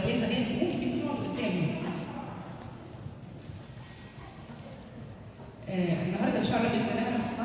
كويسه هي ممكن تقعد قدامي آه، النهارده ان شاء الله باذن الله هناخد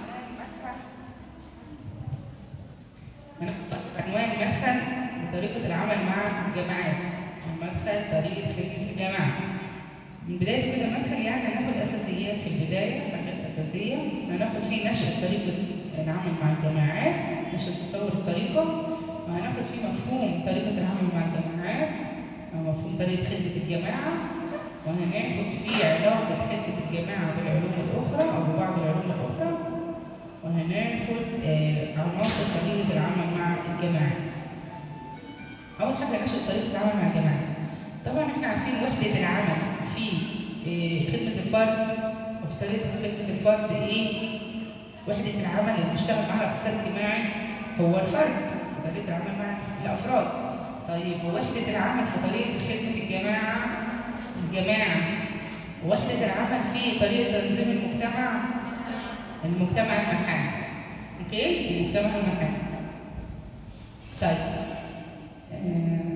هناخد عنوان مدخل وطريقه العمل مع الجماعات مدخل طريقه خدمه الجماعه من بدايه كده مدخل يعني هناخد اساسيات في البدايه حاجات اساسيه هناخد فيه نشأة طريقه العمل مع الجماعات نشأة تطور الطريقه وهناخد فيه مفهوم طريقه العمل مع الجماعات ومفهوم طريقه خدمه الجماعه وهناخد فيه علاقه خدمه الجماعه بالعلوم الاخرى او ببعض العلوم الاخرى وهناخد آه، عناصر طريقه العمل مع الجماعه اول حاجه نشأة طريقه العمل مع الجماعه طبعا احنا عارفين وحده العمل في آه، خدمه الفرد وفي طريقه خدمه الفرد ايه وحده العمل اللي بيشتغل معاها الاخصائي الاجتماعي هو الفرد طريقه العمل مع الافراد طيب ووحده العمل في طريقه خدمه الجماعه الجماعه وحده العمل في طريقه تنظيم المجتمع المجتمع المحلي اوكي المجتمع المحلي طيب آه،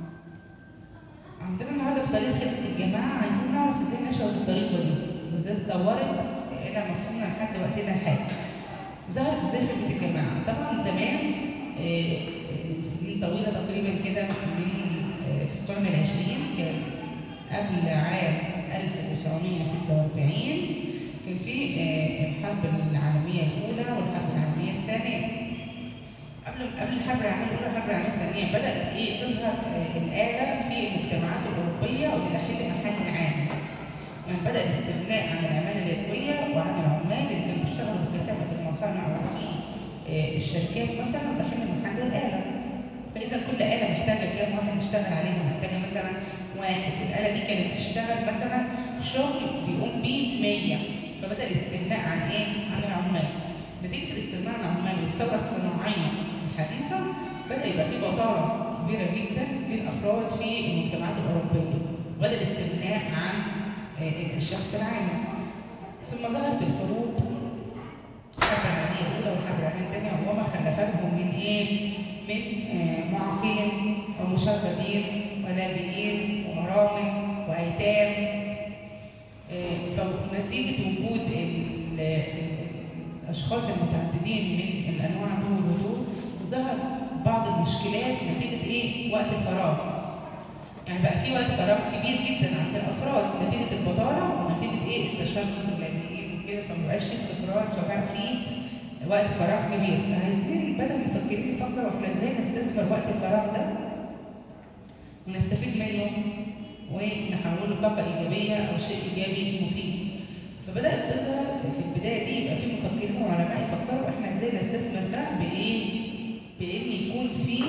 عندنا النهارده في طريقه خدمه الجماعه عايزين نعرف ازاي نشأت الطريقه دي وازاي اتطورت الى مفهومنا لحد وقتنا الحالي ظهرت ازاي خدمه الجماعه طبعا زمان آه، من سنين طويله تقريبا كده من آه، في القرن العشرين كان قبل عام 1946 كان في آه، الحرب العالميه الاولى والحرب العالميه الثانيه قبل قبل الحرب العالميه الاولى والحرب العالميه الثانيه بدات ايه تظهر آه، الاله في المجتمعات الاوروبيه وبالتحديد المحل العام يعني بدا الاستغناء عن العماله اليدويه وعن العمال اللي كانوا بيشتغلوا بكثافه في المصانع وفي آه، الشركات مثلا داخل محل الاله فاذا كل اله محتاجه كام واحد يشتغل عليها محتاجه مثلا واحد الاله دي كانت بتشتغل مثلا شغل بيقوم بيه 100 فبدا الاستغناء عن ايه؟ عن العمال نتيجه الاستغناء عن العمال والثوره الصناعيه الحديثه بدا يبقى في بطاله كبيره جدا للافراد في المجتمعات الاوروبيه وبدا الاستغناء عن آه، الشخص العامل ثم ظهرت الحروب الحرب العالميه الاولى والحرب العالميه الثانيه وما خلفتهم من ايه؟ من آه، معاقين ومشردين ولاجئين ومرامل وايتام آه، فنتيجه وجود ال- ال- الاشخاص المتعددين من الانواع دول ودول ظهر بعض المشكلات نتيجه ايه؟ وقت الفراغ يعني بقى في وقت فراغ كبير جدا عند الافراد نتيجه البطاله ونتيجه ايه التشرد واللاجئين وكده فما بقاش في استقرار فبقى في وقت فراغ كبير فعايزين بدل مفكرين نفكر احنا ازاي نستثمر وقت الفراغ ده ونستفيد منه ونحوله لطاقه ايجابيه او شيء ايجابي مفيد فبدات تظهر في البدايه دي يبقى في مفكرين وعلماء يفكروا احنا ازاي نستثمر ده بايه؟ بان يكون في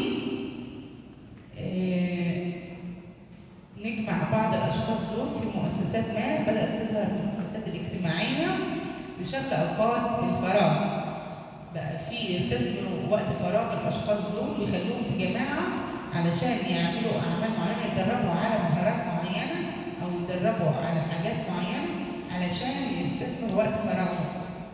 آه، نجمع بعض الاشخاص دول في مؤسسات ما بدات تظهر المؤسسات الاجتماعيه لشكل اوقات الفراغ بقى في يستثمروا وقت فراغ الاشخاص دول ويخلوهم في جماعه علشان يعملوا اعمال معينه يتدربوا على مهارات معينه او يتدربوا على حاجات معينه علشان يستثمروا وقت فراغهم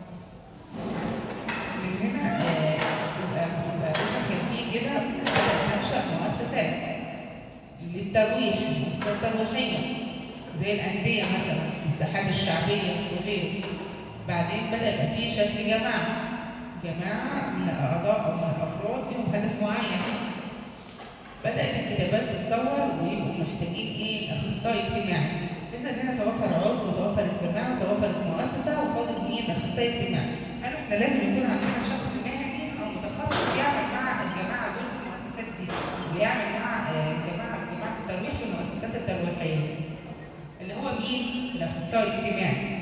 من هنا آه، يبقى يبقى مثلا كان في كده بدات تنشا مؤسسات للترويح مؤسسات ترويحيه زي الانديه مثلا المساحات الشعبيه وغيره بعدين بدا يبقى في شكل جماعه جماعه من الاعضاء او من الافراد لهم هدف معين بدات الكتابات تتطور ويبقوا محتاجين ايه اخصائي اجتماعي اذا هنا توفر عضو وتوفرت جماعه وتوفرت مؤسسه وفاضل مين اخصائي اجتماعي قالوا احنا لازم يكون عندنا شخص مهني او متخصص يعمل مع الجماعه دول في المؤسسات دي ويعمل مع آه، الجماعه جماعه الترويح في المؤسسات الترويحيه اللي هو مين الاخصائي الاجتماعي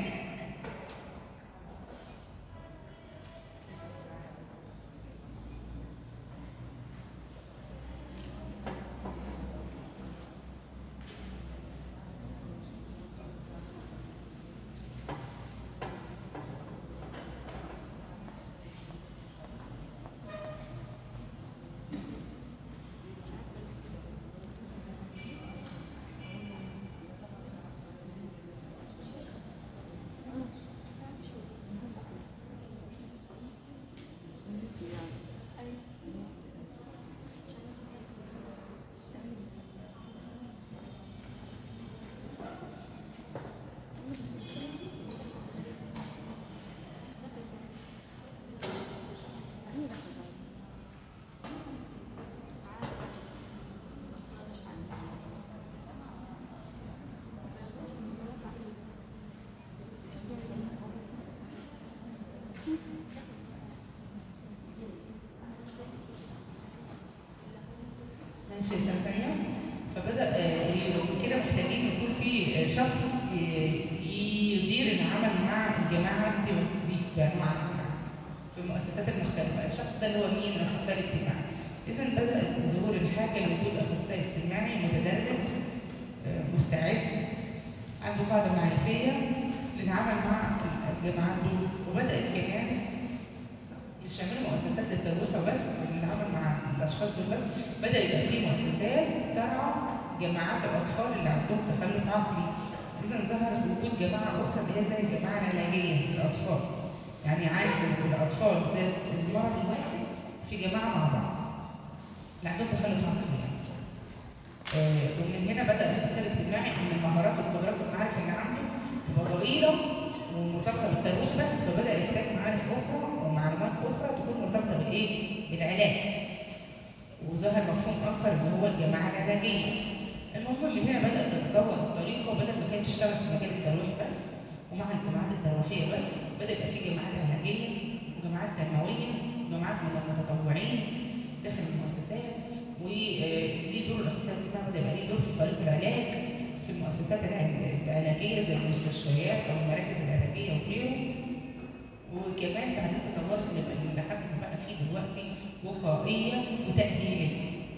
ماشي سنة تانية فبدأ آه، ي- كده محتاجين يكون في آه، شخص ي- يدير العمل مع الجماعة دي دي بأنواع في المؤسسات المختلفة الشخص ده اللي هو مين الأخصائي الاجتماعي إذا بدأ ظهور الحاجة لوجود أخصائي اجتماعي متدرب آه، مستعد عنده قاعدة معرفية للعمل مع الجماعات دول وبدأت كمان مش يعملوا مؤسسات للترويح بس للعمل مع الاشخاص دول بس بدا يبقى في مؤسسات ترعى جماعات الاطفال اللي عندهم تخلف عقلي اذا ظهر وجود جماعه اخرى اللي هي زي الجماعه العلاجيه للاطفال يعني عارف إن الاطفال ذات المرض الواحد في جماعه مع بعض اللي عندهم تخلف عقلي يعني آه، ومن هنا بدا الاخصائي الاجتماعي ان المهارات والقدرات والمعارف اللي عنده تبقى ضئيله ومرتبطه بالترويج بس فبدا يحتاج معارف اخرى ومعلومات اخرى تكون مرتبطه بايه؟ بالعلاج. وظهر مفهوم اخر اللي هو الجماعه العلاجيه. المهم من هنا بدات تتطور الطريقه وبدل ما كانت تشتغل في مجال الترويج بس ومع الجماعات الترويحيه بس بدا يبقى في جماعات علاجيه وجماعات تنمويه وجماعات من المتطوعين داخل المؤسسات وليه دور الاخصائي الاجتماعي بدا يبقى ليه دور في فريق العلاج في المؤسسات الع- العلاجيه زي المستشفيات او المراكز العلاجيه وغيره وكمان بعدين تطورت لبقى لحد ما بقى فيه دلوقتي وقائيه وتاهيليه.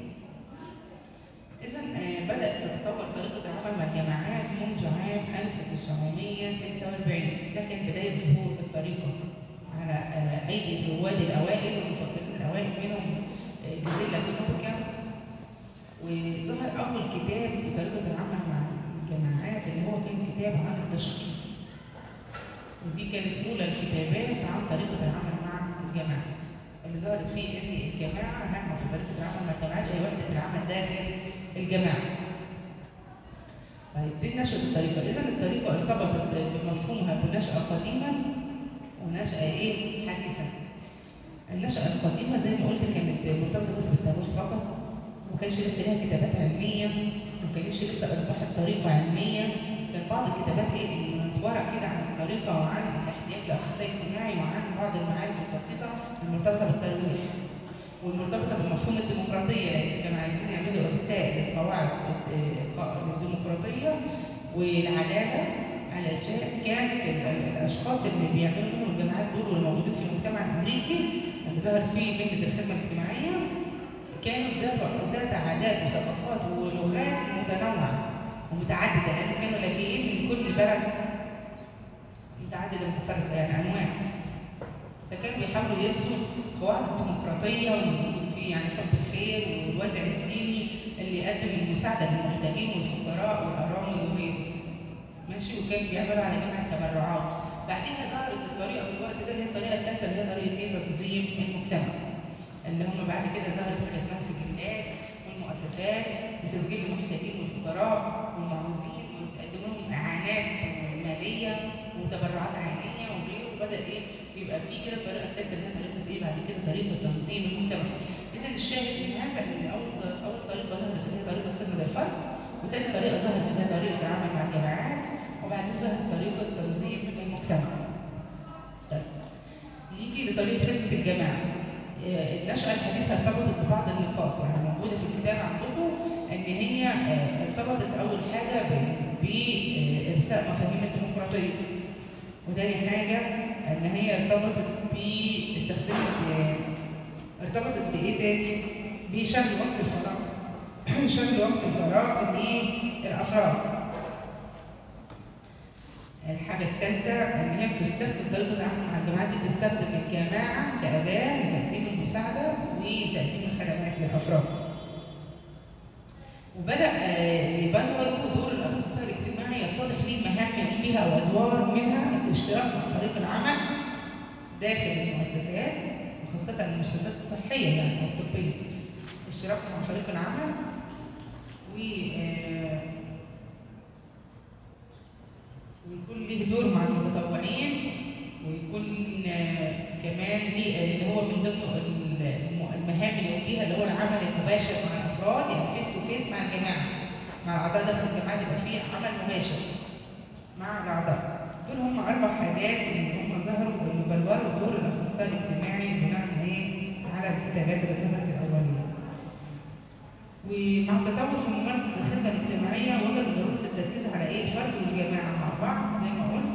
اذا آه، بدات تتطور طريقه العمل مع الجماعات منذ عام 1946 ده كان بدايه ظهور الطريقه على آه، ايدي الرواد الاوائل والمفكرين الاوائل منهم آه، جزيلا كنوبكا وظهر اول كتاب في طريقه العمل مع الجماعات اللي هو كان كتاب عن التشخيص ودي كانت اولى الكتابات عن طريقه العمل مع الجماعه اللي ظهرت فيه ان الجماعه هامه في طريقه العمل مع الجماعات هي وحده العمل داخل الجماعه. طيب دي نشأة الطريقة، إذا الطريقة ارتبطت بمفهومها بنشأة قديما ونشأة إيه؟ حديثا. النشأة القديمة زي ما قلت كانت مرتبطة بس بالترويح فقط وما كانش لسه ليها كتابات علمية وما كانتش لسه أصبحت طريقة علمية كان بعض الكتابات إيه منطورة كده عن الطريقة وعن الاحتياج لأخصائي اجتماعي وعن بعض المعارف البسيطة المرتبطة بالترويح والمرتبطة بمفهوم الديمقراطية لأن كانوا عايزين يعملوا إرساء للقواعد الديمقراطية والعدالة علشان كانت ال- ال- الأشخاص اللي بيعملوا الجماعات دول واللي موجودين في المجتمع الأمريكي اللي ظهرت فيه مهنة الخدمة الاجتماعية كانوا ذات ذات عادات وثقافات ولغات متنوعة ومتعددة لأن كانوا لاجئين من كل بلد متعددة متفرقة يعني أنواع فكانوا بيحاولوا يرسموا قواعد الديمقراطية ويكون في يعني حب الخير والوازع الديني اللي يقدم المساعدة للمحتاجين والفقراء والأرامل وغيره. ماشي وكان بيعملوا على جمع التبرعات. بعدين ظهرت الطريقة في الوقت ده اللي هي الطريقة الثالثة اللي هي طريقة ايه؟ تنظيم المجتمع. اللي هم بعد كده ظهرت حاجة اسمها سجلات والمؤسسات وتسجيل المحتاجين والفقراء والمعوزين وتقدم لهم إعانات مالية وتبرعات عينية وغيره وبدأ ايه؟ يبقى في كده الطريقه الثالثه اللي هي طريقه ايه بعد كده طريقه تنظيم المجتمع. اذا الشاهد من هذا ان اول اول طريقه ظهرت اللي هي طريقه خدمه الفرد وثاني طريقه ظهرت اللي هي طريقه العمل مع الجماعات وبعدين ظهرت طريقه تنظيم المجتمع. طيب نيجي لطريقه خدمه الجماعه. آه، النشأة الحديثة ارتبطت ببعض النقاط يعني موجودة في الكتاب عندكم إن هي آه، ارتبطت أول حاجة ب- بإرساء مفاهيم الديمقراطية وتاني حاجة إن هي ارتبطت باستخدام ارتبطت بإيه تاني؟ بشغل وقت الفراغ شغل وقت الفراغ للأفراد الحاجة الثالثة إن هي بتستخدم طريقة العمل مع الجماعات دي بتستخدم الجماعة كأداة لتقديم المساعدة وتقديم الخدمات للأفراد. وبدأ آه، يبلور دور الأخصائي الاجتماعي يتضح ليه مهام يقوم بها وأدوار منها الاشتراك مع فريق العمل داخل المؤسسات وخاصة المؤسسات الصحية يعني أو الطبية. اشتراك مع فريق العمل و آه، ويكون ليه دور مع المتطوعين ويكون آه، كمان ليه اللي هو من ضمن ال- الم- المهام اللي يقوم بيها اللي هو العمل المباشر مع الافراد يعني فيس تو فيس مع الجماعه مع الاعضاء داخل الجماعه يبقى فيه عمل مباشر مع الاعضاء دول هم اربع حاجات اللي هم ظهروا اللي بلوروا دور الاخصائي الاجتماعي بناء ايه على الكتابات اللي ظهرت الاوليه ومع التطور في ممارسة الخدمة الاجتماعية وجد ضرورة التركيز على إيه الفرد والجماعة مع بعض زي ما قلت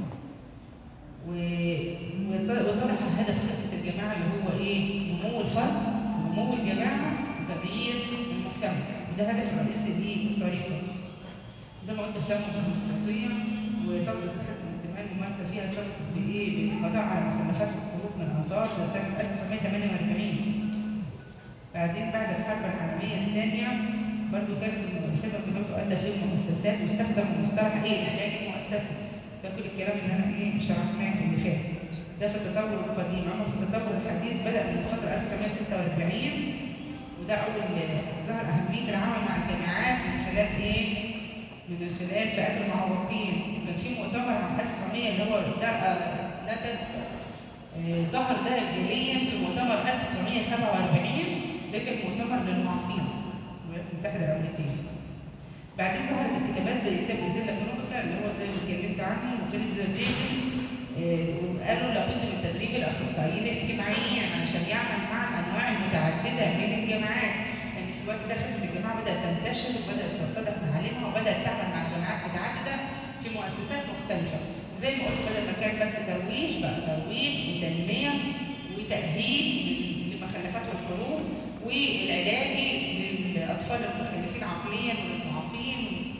و- وط- وطرح هدف خدمة الجماعة اللي هو إيه نمو الفرد ونمو الجماعة وتغيير المجتمع وده هدف رئيسي للطريقة زي ما قلت اهتموا بالديمقراطية وطبقة الخدمة الاجتماعية الممارسة فيها شرط بإيه بالقضاء على مخلفات الخروج من الآثار في سنة 1948 بعدين بعد الحرب العالمية الثانية برضو كانت الخدمة كمان تؤدى في المؤسسات واستخدم مصطلح ايه العلاج المؤسسي ده كل الكلام اللي انا ايه شرحناه اللي فات ده في التطور القديم اما في التطور الحديث بدأ من الفترة 1946 وده أول ظهر أهمية العمل مع الجامعات من خلال ايه؟ من خلال فئات المعوقين كان في مؤتمر عام 1900 اللي هو ده آه، ده كان آه، ظهر ده جليا في مؤتمر 1947 ده كان مؤتمر للمعاقين الولايات المتحده الامريكيه. بعدين ظهرت الكتابات زي كتاب ازيلا ايكونوميكا اللي هو زي ما اتكلمت عنه وفريد زرجيجي وقالوا لابد من تدريب الاخصائيين الاجتماعيين عشان يعمل مع انواع متعدده من الجامعات لان في الوقت ده خدمه الجامعه بدات تنتشر وبدات تتضح معالمها وبدات تعمل مع جامعات متعدده في مؤسسات مختلفه زي ما قلت بدل ما كان بس ترويج بقى ترويج وتنميه وتاهيل لمخلفات الحروب والعلاجي للاطفال المخلفين عقليا والمعاقين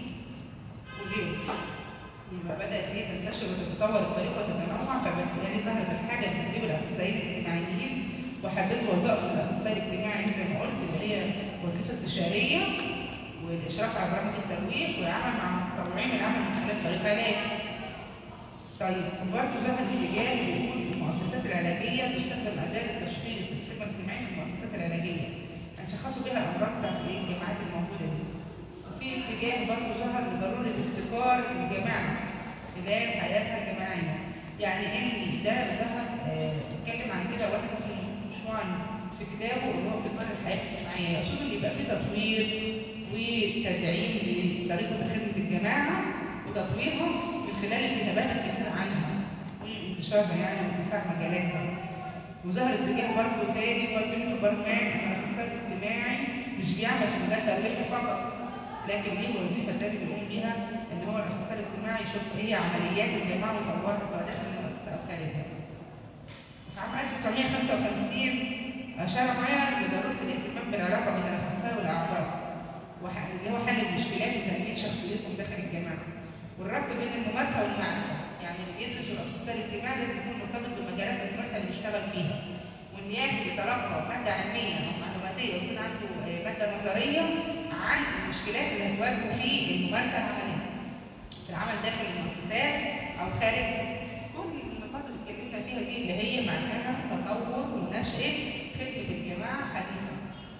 وغيره لما بدات هي تنتشر وتتطور الطريقه وتتنوع فبالتالي ظهرت الحاجه لتدريب الاخصائيين الاجتماعيين وحددوا وظائف الاخصائي الاجتماعي زي ما قلت اللي هي وظيفه استشاريه والاشراف على برامج الترويج والعمل مع متطوعين العمل من خلال فريق علاج. طيب وبرضه ظهر اتجاه بيقول المؤسسات العلاجيه تستخدم اداه التشخيص الخدمه الاجتماعيه في المؤسسات العلاجيه. يشخصوا بها الامراض بتاعت ايه الجامعات الموجوده دي. وفي اتجاه برضه ظهر لضروره ابتكار الجماعه خلال حياتها الجماعيه. يعني ان ده ظهر آه، اتكلم عن كده واحد اسمه شوان في كتابه اللي هو ابتكار الحياه الاجتماعيه يقصد ان يبقى في تطوير وتدعيم لطريقه خدمه الجماعه وتطويرها من خلال الكتابات الكتير عنها وانتشارها يعني واتساع مجالاتها. وظهر اتجاه برضه تاني قدمته برنامج ان الاخصائي الاجتماعي مش بيعمل في مجال ترويجي فقط لكن ليه وظيفه تانية بيقوم بيها ان هو الاخصائي الاجتماعي يشوف ايه عمليات الجماعه ويطورها سواء داخل المؤسسه او خارجها. في عام 1955 اشار ماير لضروره الاهتمام بالعلاقه بين الاخصائي والاعضاء وح- اللي هو حل المشكلات وتنميه شخصيتهم داخل الجماعه والربط بين الممارسه والمعرفه يعني اللي بيدرس الاخصائي الاجتماعي لازم يكون مرتبط بمجالات الممارسه اللي بيشتغل فيها وان ياخد يتلقى ماده علميه او معلوماتيه ويكون عنده آه، ماده نظريه عن المشكلات اللي هتواجهه في الممارسه العمليه في العمل داخل المؤسسات او خارج كل النقاط اللي اتكلمنا فيها دي اللي هي معناها تطور ونشأة خدمة الجماعة حديثا.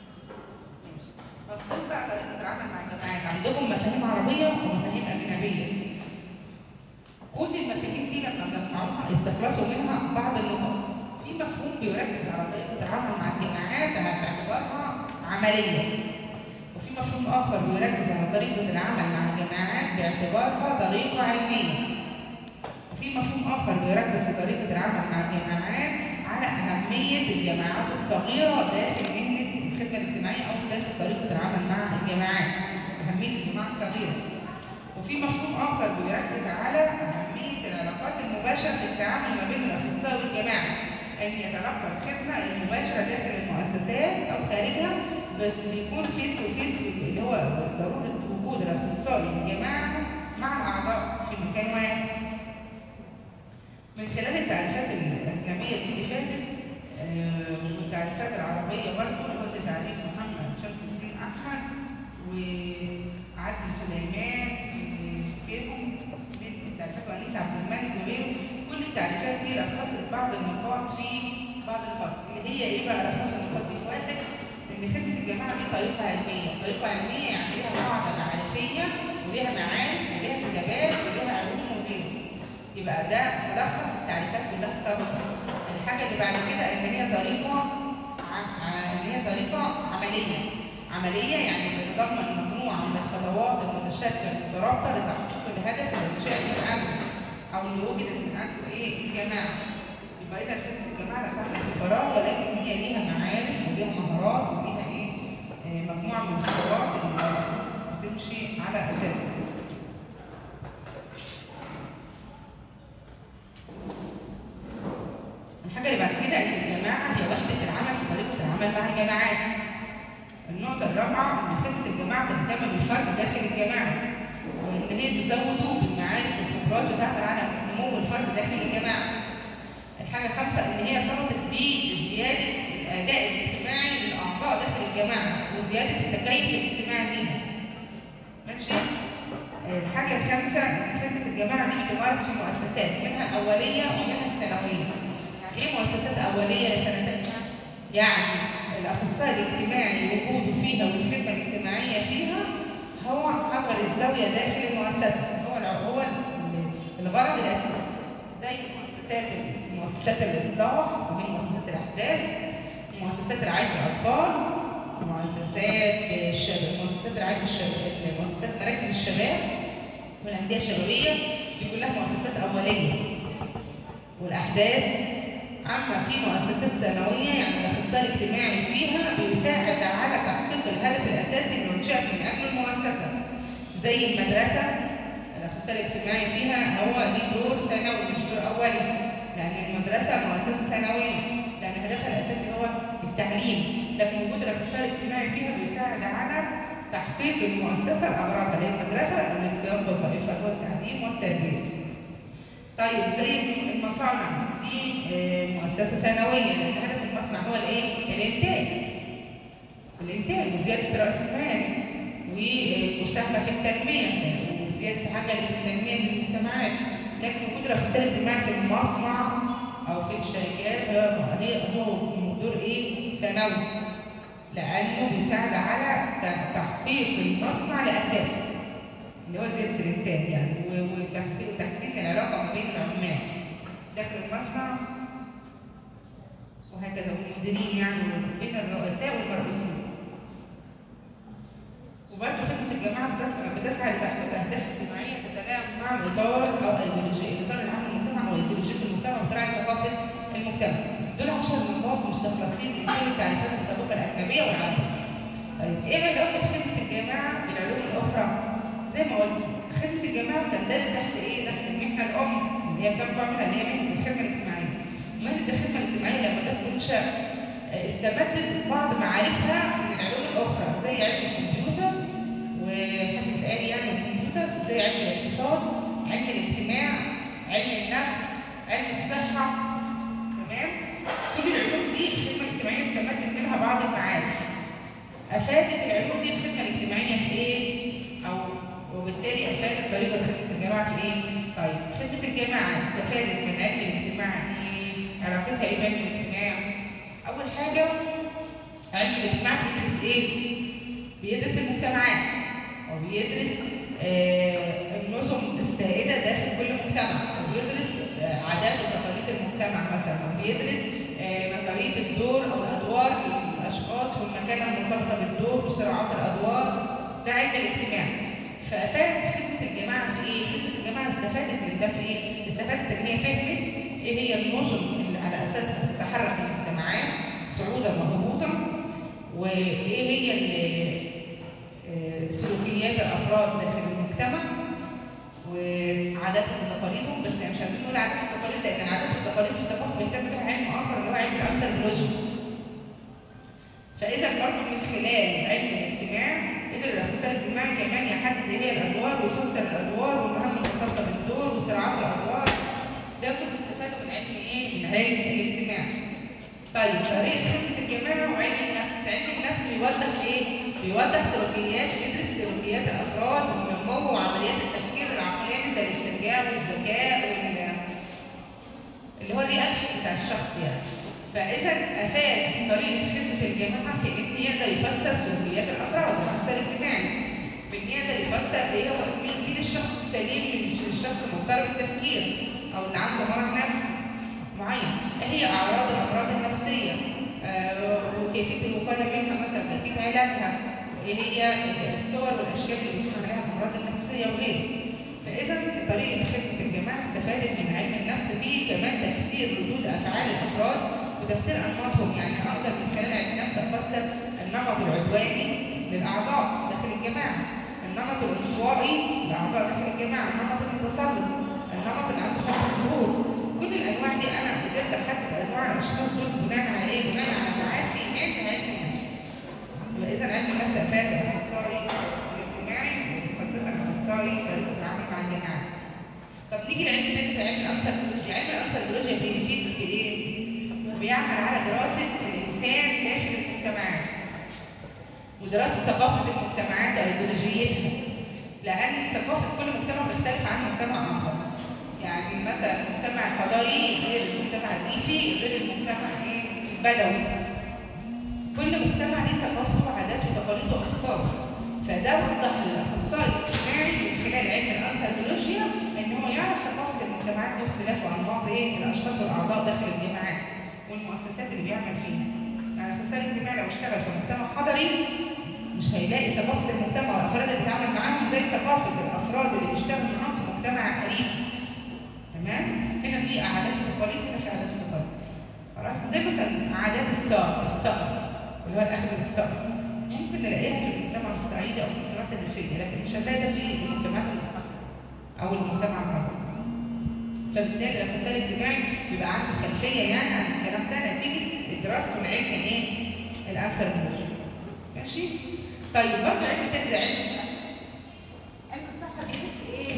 مفهوم بقى طريقة العمل مع الجماعات عندهم مفاهيم عربية ومفاهيم أجنبية. كل المفاهيم دي لما جمعوها استخلصوا منها بعض النقط. في مفهوم بيركز على طريقة العمل مع الجماعات باعتبارها عملية. وفي مفهوم آخر بيركز على طريقة العمل مع الجماعات باعتبارها طريقة علمية. وفي مفهوم آخر بيركز في طريقة العمل مع الجماعات على أهمية الجماعات الصغيرة داخل مهنة الخدمة الاجتماعية أو داخل طريقة العمل مع الجماعات. أهمية الجماعة الصغيرة. وفي مفهوم آخر بيركز على أهمية العلاقات المباشرة في التعامل ما بين الأخصائي والجماعة. أن يتلقى الخدمة المباشرة داخل المؤسسات أو خارجها بس بيكون فيس تو فيس اللي هو ضرورة وجود الأخصائي الجماعة مع الأعضاء في مكان واحد. من خلال التعريفات الأجنبية دي اللي فاتت آه، والتعريفات العربية برضه اللي هو زي تعريف محمد شمس الدين أحمد وعادل سليمان وغيرهم دي التعريفات وأنيس عبد الملك وغيره كل التعريفات دي لخصت بعض النقاط في بعض الفرق اللي هي إيه بقى لخص النقاط دي في واحد إن خدمة الجماعة دي طريقة علمية، طريقة علمية يعني ليها قاعدة معرفية وليها معارف وليها كتابات وليها علوم وغيره. يبقى ده ملخص التعريفات كلها السابقه الحاجه اللي بعد كده ان هي طريقه ع- ع- ان هي طريقه عمليه عمليه يعني بتتضمن مجموعه من الخطوات المتشابكه المترابطه لتحقيق الهدف الانشائي من اجله او اللي وجدت من اجله ايه الجماعه يبقى اذا خدمه الجماعه لا تعمل في فراغ ولكن هي ليها معارف وليها مهارات وليها ايه آه، مجموعه من الخطوات بتاع الجماعات النقطة الرابعة إن خدمة الجماعة تهتم بالفرد داخل الجماعة وإن هي تزوده بالمعارف والخبرات وتعمل على نمو الفرد داخل الجماعة. الحاجة الخامسة إن هي ارتبطت بزيادة الأداء الاجتماعي للأعضاء داخل الجماعة وزيادة التكيف الاجتماعي ليها. ماشي؟ الحاجة الخامسة إن خدمة الجماعة دي بتمارس في مؤسسات منها الأولية ومنها الثانوية. يعني إيه مؤسسات أولية يا سنة تانية؟ يعني الأخصائي الاجتماعي وجوده فيها والخدمة الاجتماعية فيها هو حجر الزاوية داخل المؤسسة هو هو الغرض الأساسي زي مؤسسات مؤسسات الإصلاح وهي مؤسسات الأحداث مؤسسات رعاية الأطفال مؤسسات الشباب مؤسسات رعاية الشباب مؤسسات مراكز الشباب والأندية الشبابية دي كلها مؤسسات أولية والأحداث أما في مؤسسات ثانوية يعني الأخصائي الاجتماعي فيها بيساعد على تحقيق الهدف الأساسي اللي أنشأت من أجل المؤسسة زي المدرسة الأخصائي الاجتماعي فيها هو ليه دور ثانوي مش دور أولي لأن المدرسة مؤسسة ثانوية لأن هدفها الأساسي هو التعليم لكن وجود الأخصائي الاجتماعي فيها بيساعد على تحقيق المؤسسة الأغراض اللي هي المدرسة اللي القيام بوظائفها هو التعليم والتربية. طيب زي المصانع دي مؤسسة ثانوية لأن هدف المصنع هو الإيه؟ الإنتاج. الإنتاج وزيادة رأس المال والمساهمة في التنمية وزيادة حاجة للتنمية للمجتمعات. لكن وجود الأخصائي الاجتماعي في المصنع أو في الشركات هو هو دور إيه؟ ثانوي. لأنه بيساعد على تحقيق المصنع لأهدافه. اللي هو زياده الانتاج يعني وتحسين العلاقه ما بين العمال داخل المصنع وهكذا والمديرين يعني بين الرؤساء والمرؤوسين. وبرضه خدمه الجماعه بتسعى بتسعى لتحقيق اهداف اجتماعيه تتلائم مع الاطار او الاطار العام للمجتمع او ايديولوجيه المجتمع وتراعي ثقافه المجتمع. دول 10 نقاط مستخلصين من التعريفات السابقه الاجنبيه والعربيه. طيب ايه علاقه خدمه الجماعه بالعلوم الاخرى؟ زي ما قلت خدمة الجماعة بتندرج تحت إيه؟ تحت المهنة الأم اللي هي بتنبع منها اللي هي مهنة الخدمة الاجتماعية. مهنة الخدمة الاجتماعية لما جت تنشأ استمدت بعض معارفها من العلوم الأخرى زي علم الكمبيوتر وحاسب الآلي يعني الكمبيوتر زي علم الاقتصاد، علم الاجتماع، علم النفس، علم الصحة تمام؟ كل العلوم دي الخدمة الاجتماعية استمدت منها بعض المعارف. أفادت العلوم دي الخدمة الاجتماعية في إيه؟ أو وبالتالي افادت طريقه خدمه الجماعه في ايه؟ طيب خدمه الجماعه استفادت من علم الاجتماع ايه؟ علاقتها ايه بعلم الاجتماع؟ اول حاجه علم الاجتماع بيدرس ايه؟ بيدرس المجتمعات وبيدرس آه النظم السائده داخل كل مجتمع وبيدرس آه عادات وتقاليد المجتمع مثلا وبيدرس آه نظريه الدور او الادوار للاشخاص والمكانه المرتبطه بالدور وصراعات الادوار ده علم الاجتماع فافادت خدمه الجماعه في ايه؟ خدمه الجماعه استفادت من ده في ايه؟ استفادت ان هي فهمت ايه هي النظم اللي على اساسها بتتحرك المجتمعات صعودا وهبوطا وايه هي سلوكيات الافراد داخل المجتمع وعاداتهم وتقاليدهم بس مش عايزين نقول عادات وتقاليد لان العادات والتقاليد والثقافه بيهتم بها علم اخر اللي هو علم الانثروبولوجي فاذا برضه من خلال علم الاجتماع قدر الاخصائي الاجتماعي كمان يحدد ايه هي الادوار ويفسر الادوار والمهام المرتبطه بالدور وصراعات الادوار ده كله استفاده من علم ايه؟ من علم الاجتماع. طيب طريقه خدمه الجماعه وعلم النفس، علم النفس بيوضح ايه؟ بيوضح سلوكيات بيدرس سلوكيات الافراد والنمو وعمليات التفكير العقلاني زي الاسترجاع والذكاء وال اللي هو الرياكشن بتاع الشخص يعني. فاذا افاد طريقه خدمه الجماعه في ان يقدر يفسر سلوكيات الافراد والاثر الاجتماعي بان يقدر يفسر ايه هو مين مين الشخص السليم مش الشخص مضطرب التفكير او اللي عنده مرض نفسي معين ايه هي اعراض الامراض النفسيه آه وكيفيه الوقايه منها مثلا كيفيه علاجها ايه هي الصور والاشكال اللي بيكون عليها الامراض النفسيه وغيره فاذا طريقه خدمه الجماعه استفادت من علم النفس في كمان تفسير ردود افعال الافراد وتفسير انماطهم يعني اقدر من خلال علم النفس افسر النمط العدواني للاعضاء داخل الجماعه النمط الانطوائي لاعضاء داخل الجماعه النمط المتسلط النمط اللي عنده حب الظهور كل الانواع دي انا قدرت احدد انواع الاشخاص دول بناء على ايه؟ بناء على معارفي من علم استفاد الاخصائي الاجتماعي وخاصه الاخصائي طريقه التعامل مع الجماعه. طب نيجي لعلم تاني زي علم الانثروبولوجيا، علم الانثروبولوجيا بيفيد في ايه؟ بيعمل على دراسه الانسان داخل المجتمعات. ودراسه ثقافه المجتمعات بايديولوجيتها. لان ثقافه كل مجتمع بتختلف عن مجتمع اخر. يعني مثلا المجتمع الحضاري غير المجتمع الريفي غير المجتمع ايه؟ البدوي. كل مجتمع ليه ثقافته وعاداته وتقاليده وافكاره فده وضح للاخصائي الاجتماعي من خلال علم الانثروبولوجيا ان هو يعرف ثقافه المجتمعات دي واختلاف انماط ايه الاشخاص والاعضاء داخل الجماعات والمؤسسات اللي بيعمل فيها يعني الاخصائي الاجتماعي لو اشتغل في مجتمع حضري مش هيلاقي ثقافه المجتمع والافراد اللي بيتعامل معاهم زي ثقافه الافراد اللي بيشتغلوا معاهم في مجتمع ريفي تمام هنا في عادات وتقاليد هنا في عادات وتقاليد خلاص زي مثلا عادات السقف السقف اللي هو الاخذ بالسقف ممكن نلاقيها في المجتمع الصعيدي او في المجتمعات الريفيه لكن مش هنلاقي ده في المجتمعات المحافظه او المجتمع العربي فبالتالي الاخصائي الاجتماعي بيبقى عنده خلفيه يعني عن الكلام ده نتيجه دراسته العلم ايه؟ الانثروبولوجي ماشي؟ طيب برضه علم تاني زي علم الصحه علم الصحه بيدرس ايه؟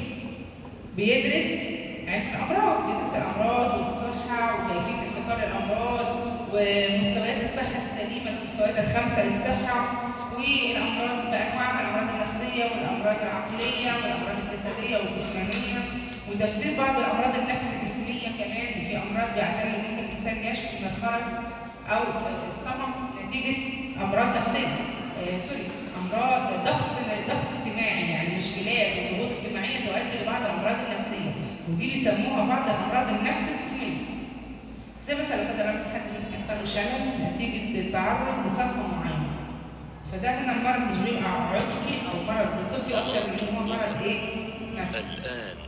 بيدرس علم الامراض بيدرس الامراض والصحه وكيفيه انتقال الامراض ومستويات الصحه السليمه المستويات الخمسه للصحه والامراض بانواعها الامراض النفسيه والامراض العقليه والامراض الجسديه والجسمانيه وتفسير بعض الامراض النفس الجسميه كمان في امراض بيعتبر ممكن الانسان يشكي من الخرس او الصمم نتيجه امراض نفسيه آه سوري امراض ضغط ضغط اجتماعي يعني مشكلات وضغوط اجتماعيه تؤدي لبعض الامراض النفسيه ودي بيسموها بعض الامراض النفس الجسميه زي مثلا لو قدر في حد ممكن يحصل له شلل نتيجه التعرض لصدمه معينه فده هنا المرض مش بيبقى عضوي او مرض طبي اكتر من هو مرض ايه؟ نفسي الآن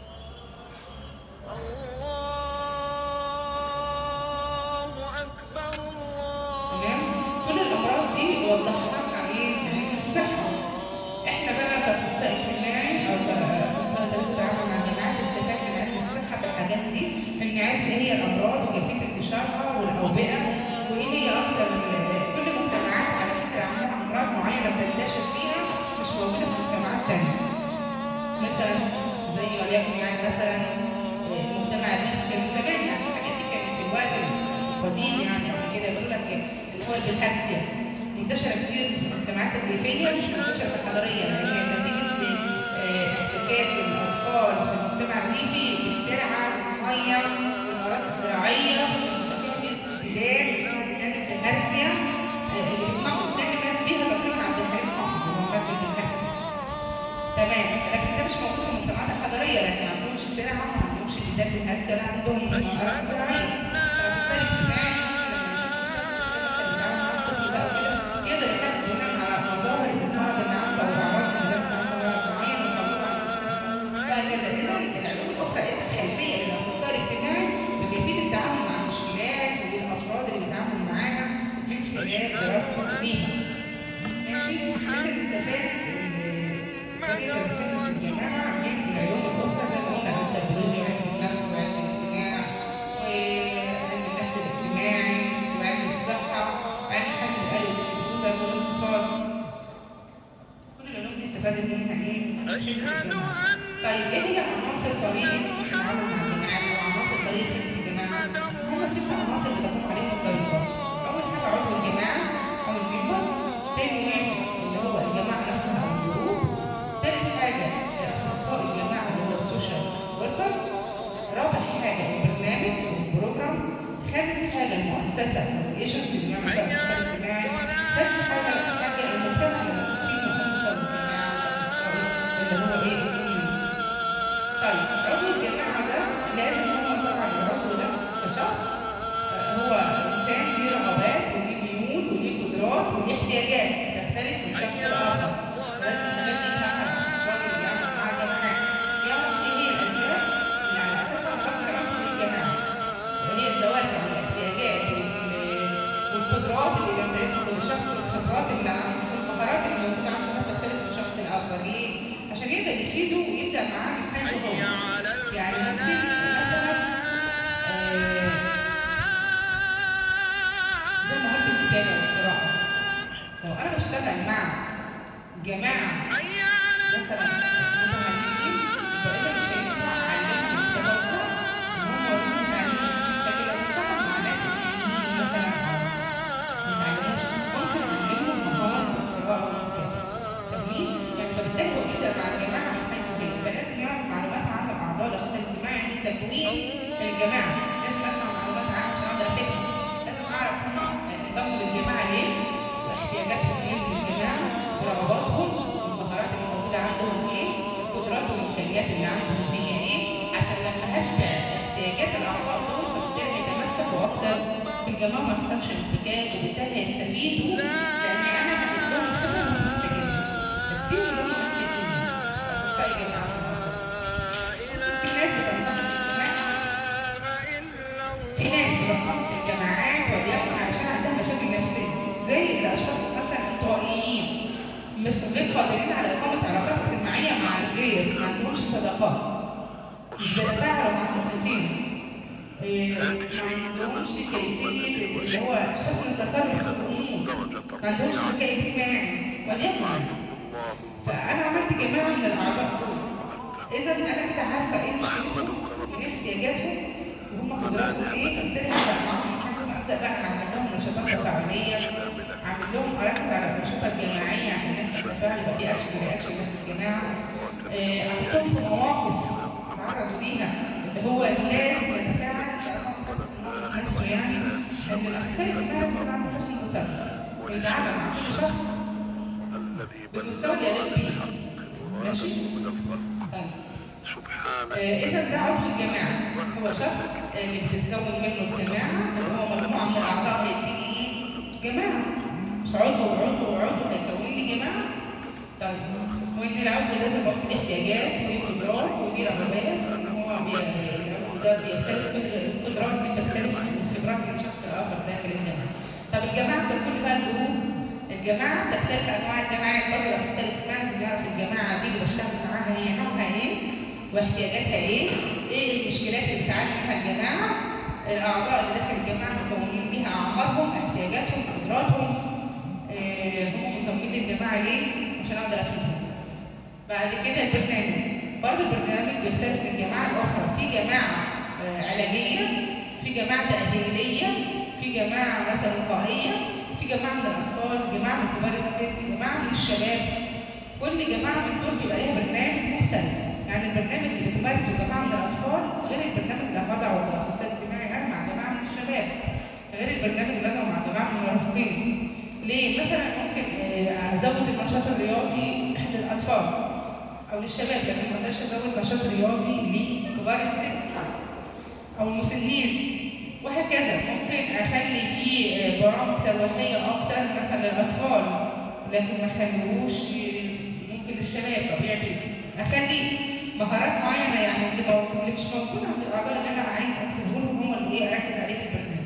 الله أكبر تمام كل الامراض دي وضحها لنا ايه علم الصحه احنا بقى كاخصائي اجتماعي او كاخصائي طريقه التعامل مع الجامعات استفاد من علم الصحه في الحاجات دي ان عرف ايه هي الامراض وكيفيه انتشارها والاوبئه وايه هي اكثر كل مجتمعات على فكره عندها امراض معينه بتنتشر فيها مش موجوده في مجتمعات ثانيه مثلا زي وليكن يعني مثلا المجتمع الريفي كان زمان يعني الحاجات دي كانت في الوقت القديم يعني قبل كده يقول لك اللي هو البلهارسيا منتشره كتير في المجتمعات الريفيه مش منتشره في الحضريه لان هي نتيجه آه، احتكاك الاطفال في المجتمع الريفي بالترعه والميه والموارد الزراعيه فيها امتداد اسمها امتداد البلهارسيا آه، اللي بيجمعوا ده اللي مات بيها تقريبا عبد الحليم حافظ اللي هو مات بالبلهارسيا تمام لكن ده مش موجود في المجتمعات الحضريه لان ما عندهمش ترعه ما عندهمش امتداد للهلسه لا عندهم مهارات زراعيه فالاخصائي الاجتماعي لما يشوف الشخص اللي بيتعامل مع الطفل ده وكده يقدر يحدد بناء على مظاهر المرض اللي عنده والاعراض اللي لابسه عنده مرض معين ويقرر عنه وهكذا اذا العلوم الاخرى ادت خلفيه للاخصائي الاجتماعي بكيفيه التعامل مع المشكلات والافراد اللي بيتعاملوا معاها من خلال دراسته بيها ماشي مثل استفادت طريقه الخدمه في الجماعه من العلوم الاخرى زي ما قلنا الانثروبولوجيا علم النفس وعلم الاجتماع وعلم النفس الاجتماعي وعلم الصحه وعلم حاسب الالف والكمبيوتر والاقتصاد كل العلوم دي استفادت منها ايه؟ خدمة الجماعة. طيب ايه هي عناصر طريقه التعامل مع الجماعات او عناصر طريقه خدمه الجماعه؟ هم ست عناصر بتقوم عليها الطريقه. اول حاجه عضو الجماعه او المنبر، تاني واحد اللي هو الجماعه نفسها او الجروب، تالت حاجه اخصائي الجماعه اللي هو السوشيال وركر، رابع حاجه البرنامج والبروجرام، خامس حاجه المؤسسه الايجنسي اللي بيعمل فيها الاقتصاد الاجتماعي، سادس حاجه حاجه المجتمع اللي موجود فيه المؤسسه والجماعه اللي هو ايه؟ الكوميونتي. طيب عضو الجماعة ده لازم هو طبعا العضو ده كشخص آه، هو إنسان ليه رغبات وليه ميول وليه قدرات وليه احتياجات تختلف من شخص لآخر لازم الحاجات دي يفهمها الأخصائي اللي بيعمل مع الجماعات يعرف إيه هي الأسباب اللي على أساسها تقدر عضو للجماعة وهي الدوافع والاحتياجات وال- والقدرات اللي بيمتلكها كل شخص والخبرات اللي عنده والمهارات اللي موجودة عنده تختلف من شخص لآخر ليه؟ عشان يقدر يفيده ويبدأ معاه من حيث هو يعني ممكن مثلا آه، زي مهارة الكتابة والقراءة لو أنا بشتغل مع جماعه حي على مثلا متعلمين يبقى اذا مش هينفع اعلمهم الكتابه والقراءه ان هم يكونوا متعلمين لكن لو اشتغلوا مع ناس اسلاميين مثلا او ما يتعلموش ممكن نعلمهم مهارات القراءه والكتابه فاهمين؟ يعني فبالتالي هو بيبدا مع الجماعه من حيث هي فلازم يعرف معلومات عن الاعضاء الاخصائي الاجتماعي عند تكوين الجماعه لازم اجمع معلومات عنها عشان اقدر افيدهم لازم اعرف هم انضموا للجماعه ليه واحتياجاتهم ايه من الجماعه ورغباتهم المهارات اللي موجوده عندهم ايه القدرات والامكانيات اللي عندهم هي ايه عشان لما اشبع احتياجات الاعضاء دول فبالتالي هيتمسكوا اكتر بالجماعه وما يحصلش انفكاك وبالتالي هيستفيدوا لان انا هضيف لهم الخبره اللي هم محتاجينها بديهم اللي هم محتاجينه اخصائي جماعه في المؤسسه في ناس بتنتقد الاجتماع في ناس بتنتقد الجماعات وليكن علشان عندها مشاكل نفسيه زي الاشخاص مثلا الانطوائيين مش غير قادرين على اقامه علاقات اجتماعيه مع الغير ما عندهمش صداقات مش بيتفاعلوا مع المحيطين إيه، ما عندهمش كيفيه اللي هو حسن التصرف في الامور ما عندهمش ذكاء اجتماعي وليكن فانا عملت جماعه من الاعضاء دول اذا انا كنت عارفه ايه مشكلتهم وايه احتياجاتهم وهم قدراتهم ايه فابتدي ابدا معاهم لازم ابدا بقى اعمل لهم نشاطات تفاعليه اعمل لهم اركز على الانشطه الجماعيه عشان يحصل تفاعل يبقى في اكشن رياكشن في الجماعه إيه، احطهم في مواقف تعرضوا ليها اللي هو لازم يتفاعل نفسه يعني ان الاخصائي الاجتماعي لازم يكون عنده حسن تصرف ويتعامل مع كل شخص بالمستوى اللي يليق بيه ماشي؟ طيب إذا ده عضو الجماعة هو شخص آه، اللي بتتكون منه الجماعة اللي هو مجموعة من الأعضاء هيبتدي إيه؟ جماعة مش عضو وعضو وعضو هيكون لي جماعة طيب وإن العضو لازم يبقى ليه احتياجات وليه قدرات وليه رغبات إن هو بي- ده بيختلف قدر- القدرات دي بتختلف والخبرات من شخص لآخر داخل الجماعة طب الجماعة بتكون بقى الجروب الجماعة بتختلف أنواع الجماعات برضه الأخصائي الاجتماعي لازم يعرف الجماعة دي اللي بشتغل معاها هي نوعها إيه واحتياجاتها ايه؟ ايه المشكلات اللي بتعاني منها الجماعه؟ الاعضاء اللي داخل الجماعه مكونين بيها اعمارهم، احتياجاتهم، قدراتهم، إيه هم منضمين للجماعه ليه؟ عشان اقدر افيدهم. بعد كده البرنامج، برضه البرنامج بيختلف من الجماعه الاخرى، في جماعه آه، علاجيه، في جماعه تاهيليه، في جماعه مثلا وقائيه، في جماعه من الاطفال، جماعه من كبار السن، جماعه من الشباب، كل جماعه من دول بيبقى ليها برنامج مختلف يعني البرنامج اللي بتمارسه جماعه من الاطفال غير البرنامج اللي هبدعه الاخصائي الاجتماعي انا مع جماعه من الشباب غير البرنامج اللي انا مع جماعه من المراهقين ليه مثلا ممكن آه، ازود النشاط الرياضي للاطفال او للشباب لكن ما اقدرش ازود نشاط رياضي لكبار السن او المسنين وهكذا ممكن اخلي فيه آه، برامج ترويحيه اكتر مثلا للاطفال لكن ما اخليهوش ممكن للشباب طبيعي جدا اخلي مهارات معينه يعني اللي, مو... اللي مش موجوده عند الاعضاء اللي انا عايز اكسبه لهم هم اللي ايه اركز عليه في البرنامج.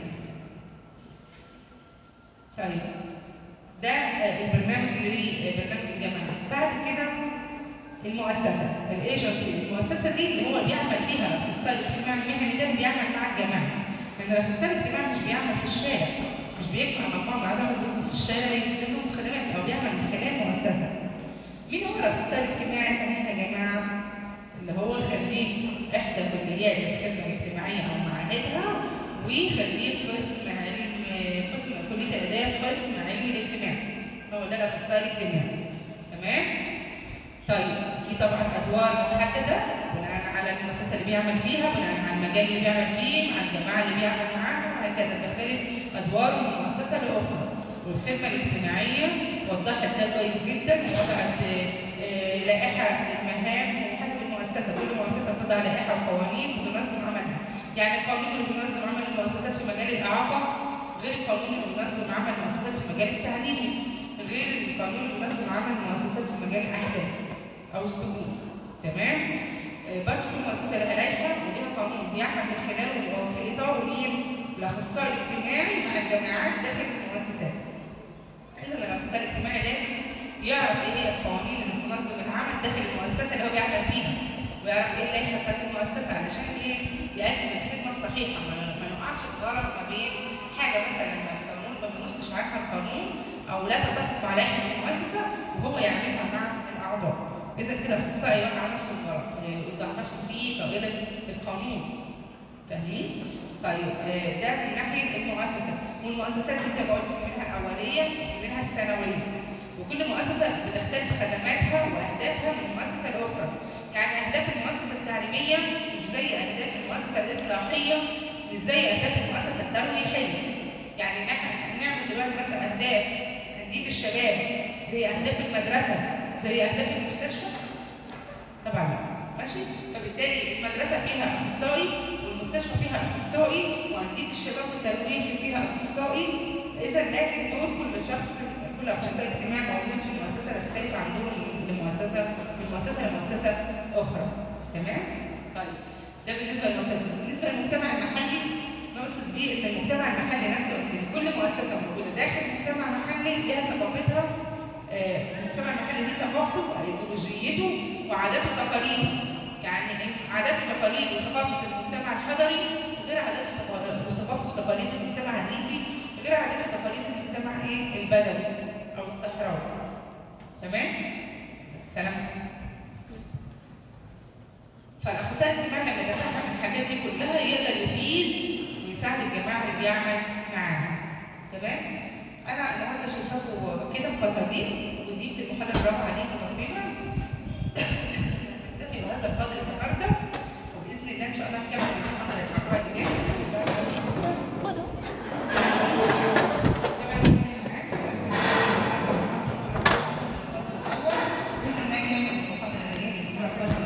طيب ده آه، البرنامج اللي آه، برنامج الجامعه بعد كده المؤسسه الايجنسي المؤسسه دي اللي هو بيعمل فيها في السايد الاجتماعي المهني ده اللي بيعمل مع الجماعه لان الاخصائي الاجتماعي مش بيعمل في الشارع مش بيجمع مجموعه من العملاء بيكون في الشارع يقدم لهم خدمات او بيعمل من خلال مؤسسه مين هو الاخصائي الاجتماعي صحيح يا جماعه اللي هو يخليه احدى كليات الخدمه الاجتماعيه او معاهدها ويخليه قسم علم قسم كليه الاداب قسم علم الاجتماع هو ده الاخصائي الاجتماعي تمام طيب دي طبعا ادوار محدده بناء على المؤسسه اللي بيعمل فيها بناء على المجال اللي بيعمل فيه مع الجماعه اللي بيعمل معاها وهكذا تختلف ادوار من مؤسسه لاخرى والخدمه الاجتماعيه وضحت ده كويس جدا وضعت آه، لائحه للمهام وحسب المؤسسه كل مؤسسه تضع لائحه وقوانين بتنظم عملها يعني القانون اللي بينظم عمل المؤسسات في مجال الاعاقه غير القانون اللي بينظم عمل المؤسسات في مجال التعليم غير القانون اللي بينظم عمل المؤسسات في مجال الاحداث او السجون تمام آه، برضه كل مؤسسه لها لائحه وليها قانون بيعمل من خلاله وفي اطار مين الاخصائي الاجتماعي مع الجامعات داخل المؤسسات اذا الاخصائي الاجتماعي لازم يعرف ايه هي القوانين اللي بتنظم العمل داخل المؤسسه اللي هو بيعمل فيها ويعرف ايه اللائحه بتاعت المؤسسه علشان ايه يقدم الخدمه الصحيحه ما ما نقعش في غلط ما بين حاجه مثلا ما القانون ما بنصش عارفه القانون او لا تتفق مع لائحه المؤسسه وهو يعملها اذا كده الاخصائي وقع نفسه الغلط وضع نفسه في طائله القانون فاهمين؟ طيب آه، ده من ناحيه المؤسسه والمؤسسات دي زي ما قلت في منها الاوليه وفي منها الثانويه وكل مؤسسه بتختلف خدماتها واهدافها من مؤسسه لاخرى يعني اهداف المؤسسه التعليميه مش زي اهداف المؤسسه الاصلاحيه مش زي اهداف المؤسسه الترويحيه يعني احنا هنعمل دلوقتي مثلا اهداف تجديد الشباب زي اهداف المدرسه زي اهداف المستشفى طبعا لا ماشي فبالتالي المدرسه فيها اخصائي والمستشفى فيها اخصائي وعنديك الشباب والترويح فيها اخصائي اذا لكن دول كل شخص كل اخصائي اجتماعي موجود في المؤسسه بتختلف عن دور لمؤسسه من مؤسسه لمؤسسه اخرى تمام؟ طيب ده بالنسبه للمؤسسه بالنسبه للمجتمع المحلي نقصد بيه ان المجتمع المحلي نفسه ان كل مؤسسه موجوده داخل مجتمع محلي لها ثقافتها آه، المجتمع المحلي دي ثقافته وايديولوجيته وعاداته وتقاليده يعني إن عادات وتقاليد وثقافه المجتمع الحضري غير عادات وثقا- وثقافه وتقاليد المجتمع الريفي غير عادات وتقاليد المجتمع ايه البدوي او الصحراوي تمام سلام فالاخصائي الاجتماعي لما يتفهم الحاجات دي كلها يقدر يفيد ويساعد الجماعه اللي بيعمل معانا تمام انا النهارده شايفاكم كده الفتره دي ودي في المحاضره الرابعه عليكم تقريبا نكتفي بهذا القدر النهارده وباذن الله ان شاء الله هنكمل المحاضره الاسبوع اللي جاي باذن الله نكمل المحاضره اللي جايه الاسبوع القادم